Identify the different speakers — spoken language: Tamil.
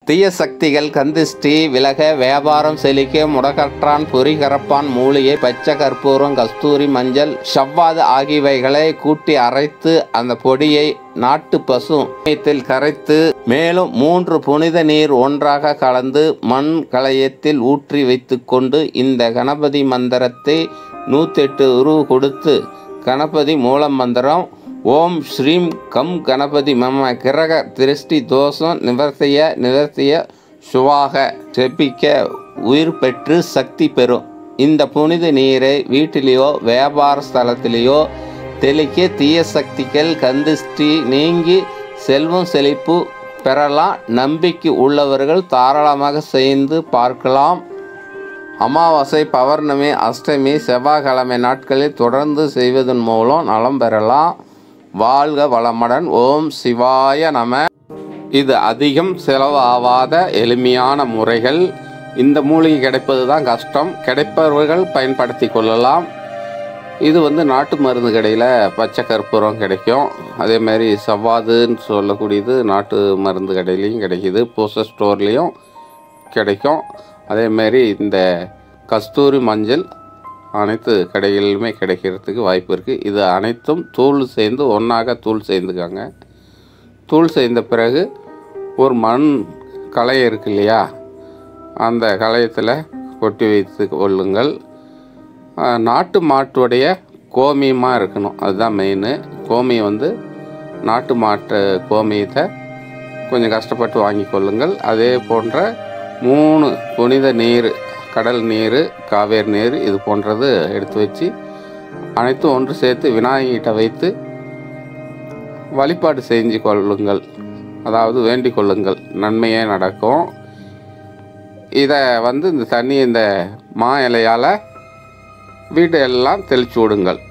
Speaker 1: தீய சக்திகள் கந்திஷ்டி விலக வியாபாரம் செழிக்க முடக்கற்றான் பொறி கரப்பான் மூலிகை பச்சை கற்பூரம் கஸ்தூரி மஞ்சள் ஷவ்வாது ஆகியவைகளை கூட்டி அரைத்து அந்த பொடியை நாட்டு பசு மையத்தில் கரைத்து மேலும் மூன்று புனித நீர் ஒன்றாக கலந்து மண் களையத்தில் ஊற்றி வைத்துக்கொண்டு இந்த கணபதி மந்திரத்தை நூற்றெட்டு உருவு கொடுத்து கணபதி மூல மந்திரம் ஓம் ஸ்ரீம் கம் கணபதி மம கிரக திருஷ்டி தோஷம் நிவர்த்திய நிவர்த்திய சுவாக செப்பிக்க உயிர் பெற்று சக்தி பெறும் இந்த புனித நீரை வீட்டிலேயோ வியாபார ஸ்தலத்திலேயோ தெளிக்க தீய சக்திகள் கந்திஷ்டி நீங்கி செல்வம் செழிப்பு பெறலாம் நம்பிக்கை உள்ளவர்கள் தாராளமாக செய்து பார்க்கலாம் அமாவாசை பௌர்ணமி அஷ்டமி செவ்வாய்க்கிழமை நாட்களில் தொடர்ந்து செய்வதன் மூலம் நலம் பெறலாம் வாழ்க வளமுடன் ஓம் சிவாய நம இது அதிகம் செலவாகாத எளிமையான முறைகள் இந்த மூலிகை கிடைப்பது தான் கஷ்டம் கிடைப்பவர்கள் பயன்படுத்தி கொள்ளலாம் இது வந்து நாட்டு மருந்து கடையில் பச்சை கற்பூரம் கிடைக்கும் அதே மாதிரி சவ்வாதுன்னு சொல்லக்கூடியது நாட்டு மருந்து கடையிலையும் கிடைக்கிது பூச ஸ்டோர்லேயும் கிடைக்கும் அதே மாதிரி இந்த கஸ்தூரி மஞ்சள் அனைத்து கடைகளிலுமே கிடைக்கிறதுக்கு வாய்ப்பு இருக்குது இது அனைத்தும் தூள் சேர்ந்து ஒன்றாக தூள் சேர்ந்துக்காங்க தூள் சேர்ந்த பிறகு ஒரு மண் களையம் இருக்கு இல்லையா அந்த களையத்தில் கொட்டி வைத்து கொள்ளுங்கள் ஆஹ், நாட்டு மாட்டுடைய கோமியமாக இருக்கணும் அதுதான் மெயின் கோமியம் வந்து நாட்டு மாட்டு கோமியத்தை கொஞ்சம் கஷ்டப்பட்டு வாங்கி கொள்ளுங்கள் அதே போன்ற மூணு புனித நீர் கடல் நீர் காவேரி நீர் இது போன்றது எடுத்து வச்சு அனைத்தும் ஒன்று சேர்த்து விநாயகிட்ட வைத்து வழிபாடு செஞ்சு கொள்ளுங்கள் அதாவது வேண்டிக் கொள்ளுங்கள் நன்மையே நடக்கும் இதை வந்து இந்த தண்ணி இந்த மா இலையால் வீட்டை எல்லாம் தெளிச்சு விடுங்கள்